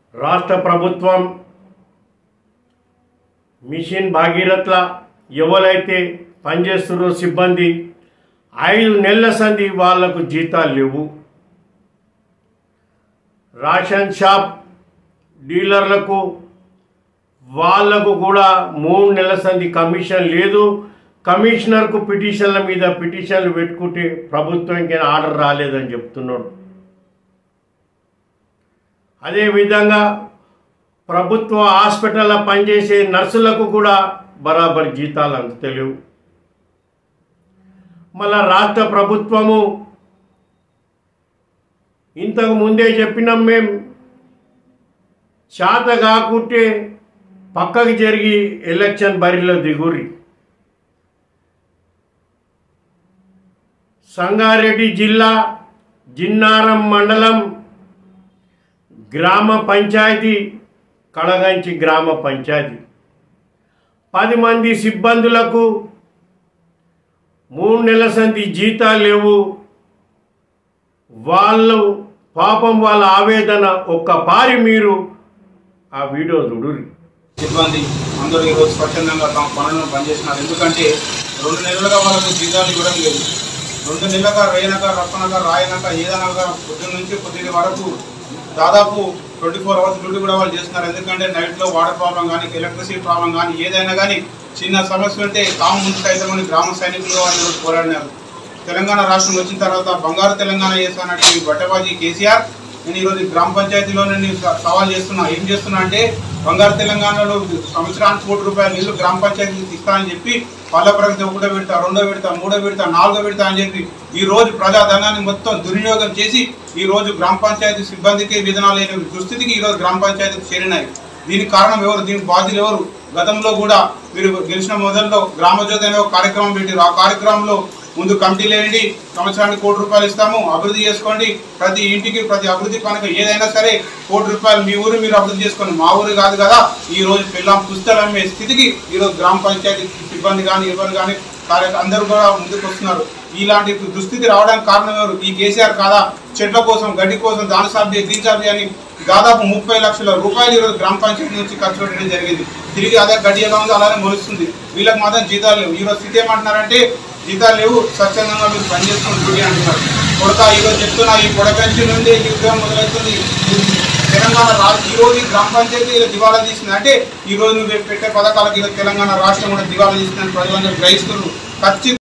రాష్ట్ర ప్రభుత్వం మిషన్ భాగీరథ్ల ఎవరైతే పనిచేస్తున్నారో సిబ్బంది ఐదు నెలల సంది వాళ్లకు జీతాలు లేవు రేషన్ షాప్ డీలర్లకు వాళ్లకు కూడా మూడు నెలల సంది కమిషన్ లేదు కమిషనర్కు పిటిషన్ల మీద పిటిషన్లు పెట్టుకుంటే ప్రభుత్వంకి ఆర్డర్ రాలేదని చెప్తున్నాడు అదేవిధంగా ప్రభుత్వ హాస్పిటల్లో పనిచేసే నర్సులకు కూడా బరాబర్ జీతాలు అందుతలేవు మళ్ళా రాష్ట్ర ప్రభుత్వము ఇంతకు ముందే చెప్పినాం మేం చేత కాకుంటే పక్కకి జరిగి ఎలక్షన్ బరిలో దిగురి సంగారెడ్డి జిల్లా జిన్నారం మండలం గ్రామ పంచాయతీ కడగంచి గ్రామ పంచాయతీ పది మంది సిబ్బందులకు మూడు నెలల సంది జీతాలు లేవు వాళ్ళు పాపం వాళ్ళ ఆవేదన ఒక్క పారి మీరు ఆ వీడియో చూడురి సిబ్బంది అందరూ ఈరోజు స్వచ్ఛందంగా తమ పనులను పనిచేస్తున్నారు ఎందుకంటే రెండు నెలలుగా వాళ్ళకు జీతాలు ఇవ్వడం లేదు రెండు నెలలుగా రేయనక రప్పనక రాయనక ఏదనక పొద్దున్న నుంచి కొద్దిగా వరకు దాదాపు ట్వంటీ ఫోర్ అవర్స్ డ్యూటీ కూడా వాళ్ళు చేస్తున్నారు ఎందుకంటే నైట్లో వాటర్ ప్రాబ్లం కానీ ఎలక్ట్రిసిటీ ప్రాబ్లం కానీ ఏదైనా కానీ చిన్న సమస్య ఉంటే తాము ముందుకు అయితే గ్రామ సైనికులుగా వాళ్ళు ఈరోజు పోరాడినారు తెలంగాణ రాష్ట్రం వచ్చిన తర్వాత బంగారు తెలంగాణ చేస్తానట్టు బట్టబాజీ కేసీఆర్ నేను ఈరోజు ఈ గ్రామ పంచాయతీలో నేను స- సవాల్ చేస్తున్నా ఏం చేస్తున్నా అంటే బంగారు తెలంగాణలో సంవత్సరానికి కోటి రూపాయలు నీళ్లు గ్రామ పంచాయతీకి ఇస్తానని చెప్పి పల్లె ప్రగతి ఒకటో పెడతా రెండో పెడతా మూడో పెడతా నాలుగో పెడతా అని చెప్పి ఈ రోజు ప్రజాధనాన్ని మొత్తం దుర్వినియోగం చేసి ఈ రోజు గ్రామ పంచాయతీ సిబ్బందికి విధానాలు లేని దుస్థితికి ఈ రోజు గ్రామ పంచాయతీకి చేరినాయి దీనికి కారణం ఎవరు దీనికి బాధ్యులు ఎవరు గతంలో కూడా మీరు గెలిచిన మొదల్లో గ్రామ జ్యోతి అనే ఒక కార్యక్రమం పెట్టారు ఆ కార్యక్రమంలో ముందు కమిటీలు వేయండి సంవత్సరానికి కోటి రూపాయలు ఇస్తాము అభివృద్ధి చేసుకోండి ప్రతి ఇంటికి ప్రతి అభివృద్ధి పనికి ఏదైనా సరే కోటి రూపాయలు మీ ఊరు మీరు అభివృద్ధి చేసుకోండి మా ఊరు కాదు కదా ఈ రోజు పిల్లం పుస్తకాలు అమ్మే స్థితికి ఈ రోజు గ్రామ పంచాయతీ సిబ్బంది కానీ ఎవరు కానీ కార్య అందరూ కూడా ముందుకు వస్తున్నారు ఇలాంటి దుస్థితి రావడానికి కారణం ఎవరు ఈ కేసీఆర్ కాదా చెట్ల కోసం గడ్డి కోసం దాని సాధ్య దీని సాధ్య అని దాదాపు ముప్పై లక్షల రూపాయలు ఈరోజు గ్రామ పంచాయతీ నుంచి ఖర్చు పెట్టడం జరిగింది తిరిగి అదే గడ్డి ఎలా ఉందో అలానే మొలుస్తుంది వీళ్ళకి మాత్రం జీతాలు లేవు ఈరోజు స్థితి ఏమంటున్నారంటే జీతాలు లేవు స్వచ్ఛందంగా మీరు పనిచేసుకుని డ్యూటీ అంటున్నారు కొడతా ఈరోజు చెప్తున్నా ఈ పొడకంచి నుండి ఈ ఉద్యోగం మొదలవుతుంది తెలంగాణ రాష్ట్ర ఈ రోజు ఈ గ్రామ పంచాయతీ ఇలా దివాలా తీసింది అంటే ఈ రోజు నువ్వు పెట్టే పథకాలకు ఈరోజు తెలంగాణ రాష్ట్రం కూడా దివాలా తీసిందని ప్రజలందరూ గ్రహిస్తున్నారు ఖచ్చితంగా